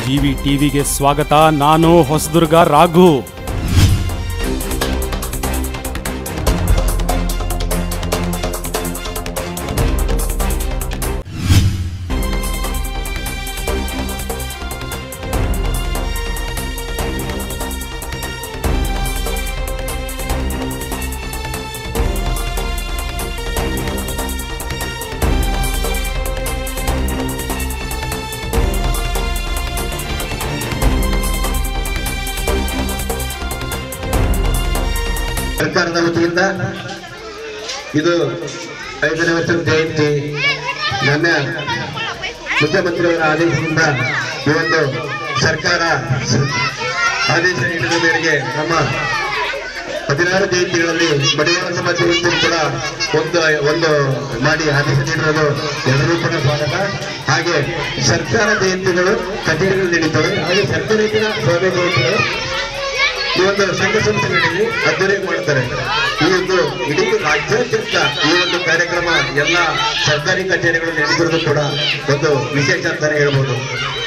GV ಟಿವಿಗೆ ಸ್ವಾಗತ ನಾನು ಹೊಸದುರ್ಗ ರಾಘು ಸರ್ಕಾರದ ವತಿಯಿಂದ ಇದು ಐದನೇ ವರ್ಷದ ಜಯಂತಿ ನನ್ನ ಮುಖ್ಯಮಂತ್ರಿಯವರ ಆದೇಶದಿಂದ ಈ ಒಂದು ಸರ್ಕಾರ ಸ- ಆದೇಶ ನೀಡಿದ ಮೇರೆಗೆ ನಮ್ಮ ಹದಿನಾರು ಜಯಂತಿಗಳಲ್ಲಿ ಮಡಿವಾಳ ಸಮಾಜ ಜಯಂತಿ ಕೂಡ ಒಂದು ಒಂದು ಮಾಡಿ ಆದೇಶ ನೀಡಿರೋದು ಎಲ್ಲರೂ ಕೂಡ ಸ್ವಾಗತ ಹಾಗೆ ಸರ್ಕಾರ ಜಯಂತಿಗಳು ಕಚೇರಿಗಳು ನಡೀತವೆ ಹಾಗೆ ಸರ್ಕಾರೇತರ ಸ್ವಾಮಿ ಜಯಂತಿಗಳು ಈ ಒಂದು ಸಂಘ ಸಂಸ್ಥೆಗಳಲ್ಲಿ ಅದ್ದೂರಿ ಮಾಡ್ತಾರೆ ಈ ಒಂದು ಇಡೀ ರಾಜ್ಯಾದ್ಯಂತ ಈ ಒಂದು ಕಾರ್ಯಕ್ರಮ ಎಲ್ಲ ಸರ್ಕಾರಿ ಕಚೇರಿಗಳು ನಡೆದಿರೋದು ಕೂಡ ಒಂದು ವಿಶೇಷ ಅಂತಾನೆ ಹೇಳ್ಬೋದು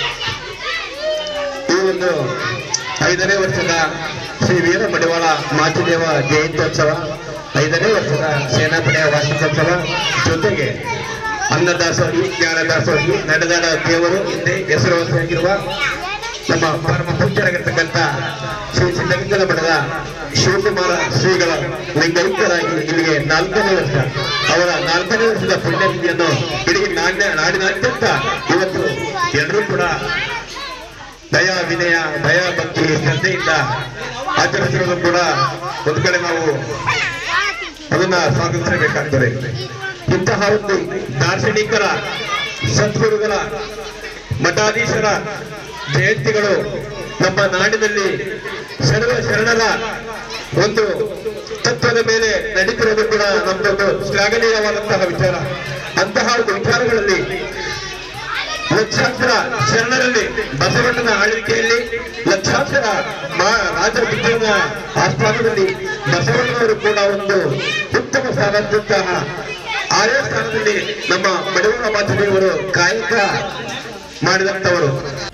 ಈ ಒಂದು ಐದನೇ ವರ್ಷದ ಶ್ರೀ ವೀರ ಮಡಿವಾಳ ಮಾಚಿದೇವ ಜಯಂತ್ಯೋತ್ಸವ ಐದನೇ ವರ್ಷದ ಸೇನಾಪಡೆಯ ವಾರ್ಷಿಕೋತ್ಸವ ಜೊತೆಗೆ ಅನ್ನದಾಸೋಹಿ ಜ್ಞಾನದಾಸೋಹಿ ನಡೆದಾಡ ದೇವರು ಹಿಂದೆ ಹೆಸರುವಾಸಿಯಾಗಿರುವ ನಮ್ಮ ಪರಮ ಪೂಜ್ಯರಾಗಿರ್ತಕ್ಕಂಥ ಶ್ರೀ ಸಿದ್ಧಲಿಂಗನ ಮಠದ ಶಿವಕುಮಾರ ಶ್ರೀಗಳ ಲಿಂಗೈಕ್ಯರಾಗಿ ಇಲ್ಲಿಗೆ ನಾಲ್ಕನೇ ವರ್ಷ ಅವರ ನಾಲ್ಕನೇ ವರ್ಷದ ಪುಣ್ಯತಿಥಿಯನ್ನು ಇಡೀ ನಾಡಿನ ನಾಡಿನಾದ್ಯಂತ ಇವತ್ತು ಎಲ್ಲರೂ ಕೂಡ ದಯ ವಿನಯ ಭಯ ಭಕ್ತಿ ಶ್ರದ್ಧೆಯಿಂದ ಆಚರಿಸಿರೋದು ಕೂಡ ಒಂದು ಕಡೆ ನಾವು ಅದನ್ನ ಸ್ವಾಗತಿಸಬೇಕಾಗ್ತದೆ ಇಂತಹ ಒಂದು ದಾರ್ಶನಿಕರ ಸದ್ಗುರುಗಳ ಮಠಾಧೀಶರ ಜಯಂತಿಗಳು ನಮ್ಮ ನಾಡಿನಲ್ಲಿ ಸರ್ವ ಶರಣರ ಒಂದು ತತ್ವದ ಮೇಲೆ ನಡೀತಿರೋದು ಕೂಡ ನಮ್ದೊಂದು ಶ್ಲಾಘನೀಯವಾದಂತಹ ವಿಚಾರ ಅಂತಹ ಒಂದು ವಿಚಾರಗಳಲ್ಲಿ ಲಕ್ಷಾಂತರ ಶರಣರಲ್ಲಿ ಬಸವಣ್ಣನ ಆಳ್ವಿಕೆಯಲ್ಲಿ ಲಕ್ಷಾಂತರ ಮಾ- ರಾಜ ವಿದ್ಯನ ಆಸ್ಥಾನದಲ್ಲಿ ಬಸವಣ್ಣನವರು ಕೂಡ ಒಂದು ಉತ್ತಮ ಸ್ಥಾನದಂತಹ ಆಯಾ ಸ್ಥಾನದಲ್ಲಿ ನಮ್ಮ ಮಡಿವಾಳ ಮಾತೃದೇವರು ಕಾಯಕ ಮಾಡಿದಂತವರು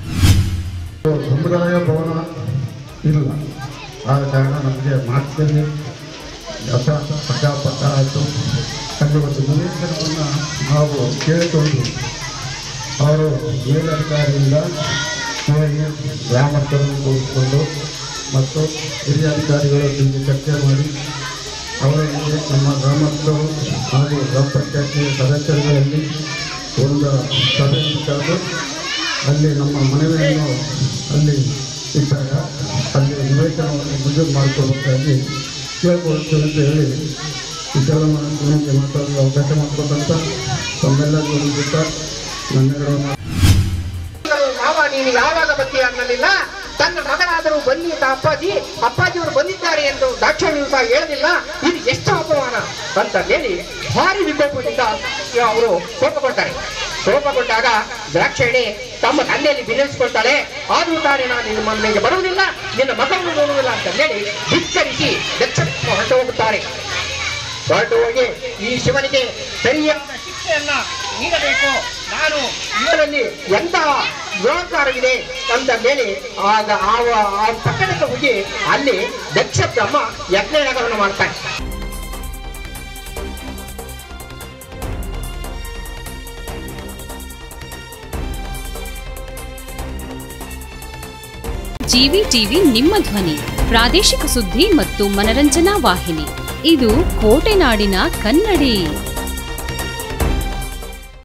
ಸಮುದಾಯ ಭವನ ಇಲ್ಲ ಆದ ಕಾರಣ ನಮಗೆ ಮಾರ್ಕ್ಸಲ್ಲಿ ದಸ ಪಟಾಪಟ ಆಯಿತು ಅಲ್ಲಿ ಒಂದು ನಿವೇಶನವನ್ನು ನಾವು ಕೇಳಿಕೊಂಡು ಅವರು ಮೇಲಧಿಕಾರಿಯಿಂದ ಹೋಗಿ ಗ್ರಾಮಸ್ಥರನ್ನು ಕೂರಿಸಿಕೊಂಡು ಮತ್ತು ಹಿರಿಯ ಅಧಿಕಾರಿಗಳೊಂದಿಗೆ ಚರ್ಚೆ ಮಾಡಿ ಅವರಿಗೆ ನಮ್ಮ ಗ್ರಾಮಸ್ಥರು ಹಾಗೂ ಗ್ರಾಮ ಪಂಚಾಯತಿ ಸದಸ್ಯರುಗಳಲ್ಲಿ ಒಂದು ಸಭೆಯನ್ನು ಕರೆದು ಅಲ್ಲಿ ನಮ್ಮ ಮನವಿಯನ್ನು ಅಲ್ಲಿ ಇಟ್ಟಾಗ ಅಲ್ಲಿ ನಿವೇಶನವನ್ನು ಮಂಜೂರು ಮಾಡಿಕೊಡ್ಬೇಕಾಗಿ ಕೇಳ್ಕೊಳ್ತೇವೆ ಅಂತ ಹೇಳಿ ವಿಚಾರವನ್ನು ಮಾತಾಡಲು ಅವಕಾಶ ಮಾಡಿಕೊಟ್ಟಂತ ತಮ್ಮೆಲ್ಲರಿಗೂ ಬಿಟ್ಟ ಧನ್ಯವಾದಗಳು ಗಳು, ಮಾವ ನೀನು ಯಾವಾಗ ಬರ್ತೀಯ ಅನ್ನಲಿಲ್ಲ ತನ್ನ ಮಗನಾದರೂ ಬನ್ನಿ ಅಂತ ಅಪ್ಪಾಜಿ ಅಪ್ಪಾಜಿಯವರು ಬಂದಿದ್ದಾರೆ ಎಂದು ದಾಕ್ಷಿಣ್ಯ ಸಹ ಹೇಳಲಿಲ್ಲ ಇದು ಎಷ್ಟು ಅಪಮಾನ ಅಂತ ಹೇಳಿ ಭಾರಿ ವಿಕೋಪದಿಂದ ಅವರು ಕೋಪಗೊಂಡಾರೆ ಕೋಪಗೊಂಡಾಗ ದ್ರಾಕ್ಷಾಯಣಿ ತಮ್ಮ ತಂದೆಯಲ್ಲಿ ವಿನಂತಿಸ್ಕೊಳ್ತಾಳೆ ಆದರೂ ತಾನೇ ನಾನು ನಿಮ್ಮ ಮನೆಗೆ ಬರುವುದಿಲ್ಲ ನಿನ್ನ ಮಗವನ್ನು ನೋಡುವುದಿಲ್ಲ ಅಂತ ಹೇಳಿ ಧಿಕ್ಕರಿಸಿ ದಕ್ಷ ಹೊರಟು ಹೋಗುತ್ತಾರೆ ಹೊರಟು ಹೋಗಿ ಈ ಶಿವನಿಗೆ ಸರಿಯಾದ ಶಿಕ್ಷೆಯನ್ನ ನೀಡಬೇಕು ನಾನು ಇವರಲ್ಲಿ ಎಂತಹ ದುರಾಚಾರವಿದೆ ಅಂತ ಮೇಲೆ ಆಗ ಆ ಆ ಪಟ್ಟಣಕ್ಕೆ ಹೋಗಿ ಅಲ್ಲಿ ದಕ್ಷ ಬ್ರಹ್ಮ ಯಜ್ಞಯಾಗವನ್ನು ಮಾಡ್ತಾನೆ ಜಿವಿ ಟಿವಿ ನಿಮ್ಮ ಧ್ವನಿ ಪ್ರಾದೇಶಿಕ ಸುದ್ದಿ ಮತ್ತು ಮನರಂಜನಾ ವಾಹಿನಿ ಇದು ಕೋಟೆನಾಡಿನ ಕನ್ನಡಿ